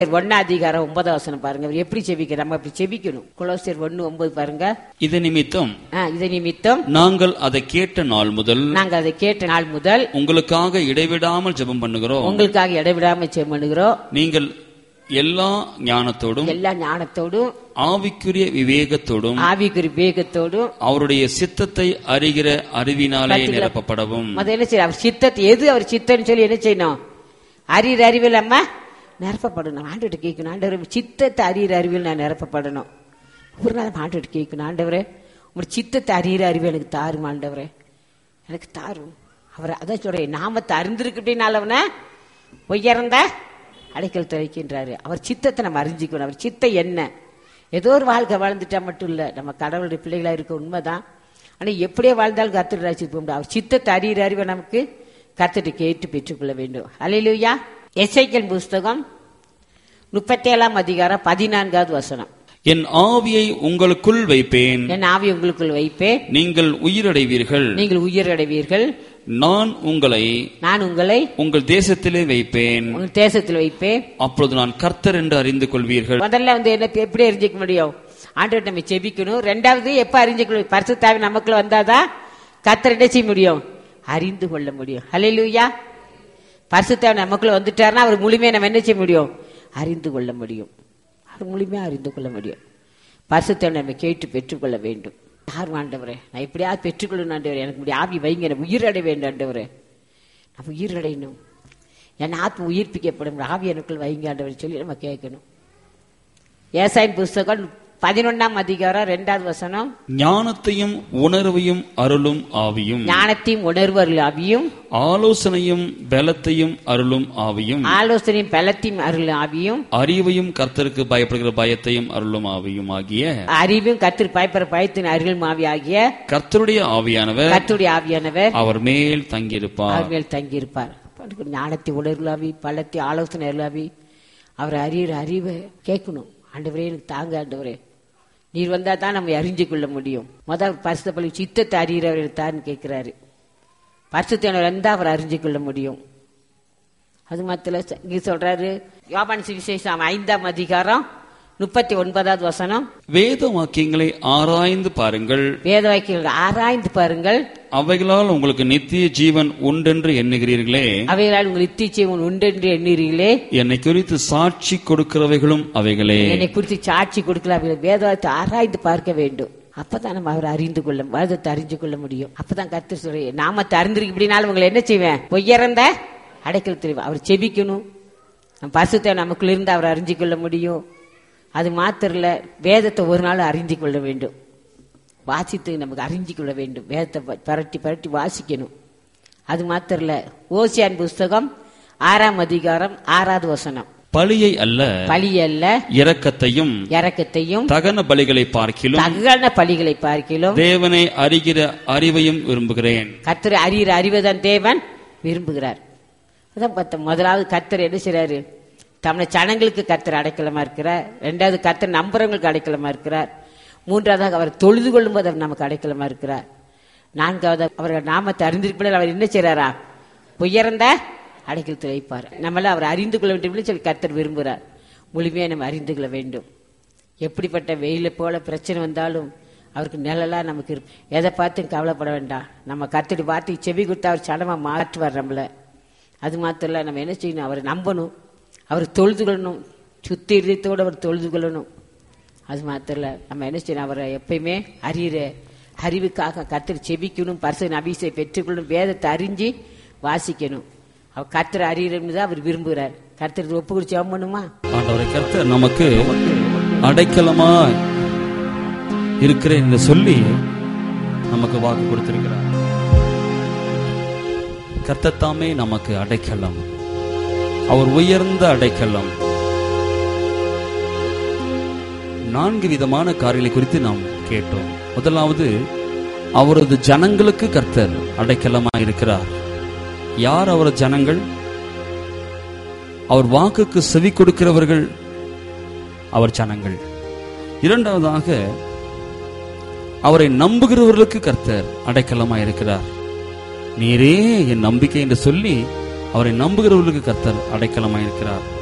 ஒன்னா அதிகாரம் ஒன்பதாம் வசனம் பாருங்க அவர் எப்படி செபிக்க நம்ம அப்படி செபிக்கணும் குலோசியர் ஒன்னு ஒன்பது பாருங்க இது நிமித்தம் ஆ, இது நிமித்தம் நாங்கள் அதை கேட்ட நாள் முதல் நாங்க அதை கேட்ட நாள் முதல் உங்களுக்காக இடைவிடாமல் ஜெபம் பண்ணுகிறோம் உங்களுக்காக இடைவிடாம செம்மனுகிறோம் நீங்கள் எல்லா ஞானத்தோடும் எல்லா ஞானத்தோடும் ஆவிக்குரிய விவேகத்தோடும் ஆவிக்குறி வேகத்தோடும் அவருடைய சித்தத்தை அறிகிற அறிவினாலே கத்துக்கிற- நிரப்பப்படவும் முதல்ல என்ன செய்யணும் அவர் சித்தத்தை எது அவர் சித்தம்னு சொல்லி என்ன செய்யணும் அறிகிற அறிவில் அம்மா நிரப்பப்படணும் ஆண்டுகிட்ட கேட்கணும் ஆண்டவர் சித்தத்தை அறிகிற அறிவில் நான் நிரப்பப்படணும் ஒரு நாள் ஆண்டுகிட்ட கேட்கணும் ஆண்டவரே உங்க சித்தத்தை அறிகிற அறிவு எனக்கு தாரும் ஆண்டவரே எனக்கு தாரும் அவர் அதான் சொல்றேன் நாமத்தை அறிந்திருக்கிட்டனாலவன உயர்ந்த அடைக்கல் துறைக்கின்றாரு அவர் சித்தத்தை நம்ம அறிஞ்சிக்கணும் அவர் சித்தம் என்ன ஏதோ ஒரு வாழ்க்கை வாழ்ந்துட்டா மட்டும் இல்ல நம்ம கடவுளுடைய பிள்ளைகளா இருக்க உண்மைதான் ஆனா எப்படியே வாழ்ந்தாலும் கத்துட்டு ரசிக்க முடியும் அவர் சித்தத்தை அறிகிற அறிவை நமக்கு கத்துட்டு கேட்டு பெற்றுக்கொள்ள வேண்டும் அலையிலுயா எஸ்ஐக்கல் புஸ்தகம் முப்பத்தி ஏழாம் அதிகாரம் பதினான்காவது வசனம் என் ஆவியை உங்களுக்குள் வைப்பேன் என் ஆவி உங்களுக்குள் வைப்பேன் நீங்கள் உயிரடைவீர்கள் நீங்கள் உயிரடைவீர்கள் நான் உங்களை நான் உங்களை உங்கள் தேசத்திலே வைப்பேன் உங்கள் தேசத்தில் வைப்பேன் அப்பொழுது நான் கர்த்தர் என்று அறிந்து கொள்வீர்கள் முதல்ல வந்து என்ன எப்படி அறிஞ்சிக்க முடியும் ஆண்டவர் நம்ம செபிக்கணும் ரெண்டாவது எப்ப அறிஞ்சிக்கணும் பரிசுத்தாவி நமக்குள்ள வந்தாதான் கத்தர் என்ன செய்ய முடியும் அறிந்து கொள்ள முடியும் ஹalleluya பரிசுத்தாவி நமக்குள்ள வந்துட்டாருன்னா அவர் முழுமையா நம்ம என்ன செய்ய முடியும் அறிந்து கொள்ள முடியும் அவர் முழுமையா அறிந்து கொள்ள முடியும் பரிசுத்தாவி நம்ம கேட்டு பெற்றுக்கொள்ள வேண்டும் யார் ஆண்டவரே நான் எப்படியாவது பெற்றுக்கொள்ளணும் ஆண்டவரே எனக்கு இப்படி ஆவி வைங்க எனக்கு உயிரடை வேண்டும் ஆண்டவரே நம்ம உயிரடையணும் என் ஆத்ம உயிர்ப்பிக்கப்படும் ஆவி எனக்குள் வைங்க ஆண்டவரை சொல்லி நம்ம கேட்கணும் ஏசாயின் புஸ்தகம் பதினொன்னாம் அதிகாரம் ரெண்டாவது வசனம் ஞானத்தையும் உணர்வையும் அருளும் ஆவியும் ஞானத்தையும் உணர்வர்கள் ஆவியும் ஆலோசனையும் பலத்தையும் அருளும் ஆவியும் ஆலோசனையும் பலத்தையும் அருள் ஆவியும் அறிவையும் கர்த்தருக்கு பயப்படுகிற பயத்தையும் அருளும் ஆவியும் ஆகிய அறிவும் கத்திரி பயப்பட பயத்தின் அருள் ஆவி ஆகிய கர்த்தருடைய ஆவியானவர் கத்துடைய ஆவியானவர் அவர் மேல் தங்கியிருப்பார் அவர் மேல் தங்கியிருப்பார் பாருங்க, ஞானத்தை உணர்வுலாவி பலத்தை ஆலோசனை அருளாவி அவர் அறிகிற அறிவை கேட்கணும் ஆண்டவரே எனக்கு தாங்க ஆண்டவரே நீர் வந்தா தான் நம்ம அறிஞ்சு கொள்ள முடியும் முதல் பரிசுத்த பள்ளி சித்தத்தை அறிகிறவர் தான் கேட்கிறாரு பரிசுத்தவர் வந்தா அவர் அறிஞ்சு கொள்ள முடியும் அது மாத்திர இங்க சொல்றாரு யோபான் சுவிசேஷம் ஐந்தாம் அதிகாரம் முப்பத்தி ஒன்பதாவது வசனம் வேத வாக்கியங்களை ஆராய்ந்து பாருங்கள் வேத வாக்கியங்கள் ஆராய்ந்து பாருங்கள் அவைகளால் உங்களுக்கு நித்திய ஜீவன் உண்டென்று எண்ணுகிறீர்களே அவைகளால் உங்கள் இத்திச்சைவன் உண்டென்று எண்ணீர்களே என்னை குறித்து சாட்சி கொடுக்கிறவைகளும் அவைகளே என்னை குறித்து சாட்சி கொடுக்கலாம் வேதத்தை ஆராய்ந்து பார்க்க வேண்டும் அப்பதான் நம்ம அவரை அறிந்து கொள்ள வேதத்தை அறிந்து கொள்ள முடியும் அப்பதான் கர்த்தர் சொல்ற நாமத்தை அறிந்திருக்கு இப்படினாலும் உங்களை என்ன செய்வேன் பொய்யறந்த அடைக்கல் தெரியும் அவர் செபிக்கணும் நம்ம பரிசுத்தை நமக்குள்ள இருந்து அவர் அறிஞ்சு கொள்ள முடியும் அது மாத்திரம் இல்ல வேதத்தை ஒரு நாள் அறிந்து கொள்ள வேண்டும் வாசித்து நமக்கு அறிஞ்சு கொள்ள வேண்டும் வேதத்தை ப- பரட்டி பரட்டி வாசிக்கணும் அது மாத்திரம் இல்ல ஓசியான் புஸ்தகம் ஆறாம் அதிகாரம் ஆறாவது வசனம் பழியை அல்ல பழி அல்ல இரக்கத்தையும் இரக்கத்தையும் தகன பலிகளை பார்க்கிலும் தகன பலிகளை பார்க்கிலும் தேவனை அறிகிற அறிவையும் விரும்புகிறேன் கர்த்தர் அறிகிற அறிவைதான் தேவன் விரும்புகிறார் அதான் பார்த்த முதலாவது கர்த்தர் என்ன செய்றாரு தம்முடைய ஜனங்களுக்கு கர்த்தர் அடைக்கலமா இருக்கிறார் ரெண்டாவது கர்த்தர் நம்புறவங்களுக்கு அடைக்கலமா இருக்கிறார் மூன்றாவதாக அவர் தொழுது கொள்ளும்போது அவர் நமக்கு அடைக்கலமா இருக்கிறார் நான்காவது அவர்கள் நாமத்தை அறிந்திருப்பதில் அவர் என்ன செய்றாரா உயர்ந்த அடைக்கலத்தை வைப்பார் நம்மள அவர் அறிந்து கொள்ள வேண்டும் என்று சொல்லி கர்த்தர் விரும்புகிறார் முழுமையா நம்ம அறிந்து கொள்ள வேண்டும் எப்படிப்பட்ட வெயில போல பிரச்சனை வந்தாலும் அவருக்கு நிழலா நமக்கு இருக்கு எதை பார்த்தும் கவலைப்பட வேண்டாம் நம்ம கத்தடி பார்த்து செவி கொடுத்து அவர் சடமா மாற்றுவார் நம்மள அது மாத்திரம் இல்ல நம்ம என்ன செய்யணும் அவரை நம்பணும் அவர் தொழுது கொள்ளணும் சுத்தி இதயத்தோடு அவர் தொழுது கொள்ளணும் அது மாத்திரம் இல்ல நம்ம என்ன செய்யணும் அவரை எப்பயுமே அறிகிற அறிவுக்காக கத்தர் செபிக்கணும் பரிசு அபிஷேகம் பெற்றுக்கொள்ளணும் வேதத்தை அறிஞ்சு வாசிக்கணும் அவர் கத்தர் அறிகிறன்னு தான் அவர் விரும்புகிறார் கத்தர் ஒப்பு கொடுத்து ஜெபம் பண்ணுமா ஆண்டவரை கர்த்தர் நமக்கு அடைக்கலமா இருக்கிறேன் என்று சொல்லி நமக்கு வாக்கு கொடுத்திருக்கிறார் கர்த்தர் தாமே நமக்கு அடைக்கலம் அவர் உயர்ந்த அடைக்கலம் நான்கு விதமான காரியங்களை குறித்து நாம் கேட்டோம் முதலாவது அவரது ஜனங்களுக்கு கர்த்தர் அடைக்கலமா இருக்கிறார் யார் அவர் ஜனங்கள் அவர் வாக்குக்கு செவி கொடுக்கிறவர்கள் அவர் ஜனங்கள் இரண்டாவதாக அவரை நம்புகிறவர்களுக்கு கர்த்தர் அடைக்கலமா இருக்கிறார் நீரே என் நம்பிக்கை என்று சொல்லி அவரை நம்புகிறவர்களுக்கு கர்த்தர் அடைக்கலமா இருக்கிறார்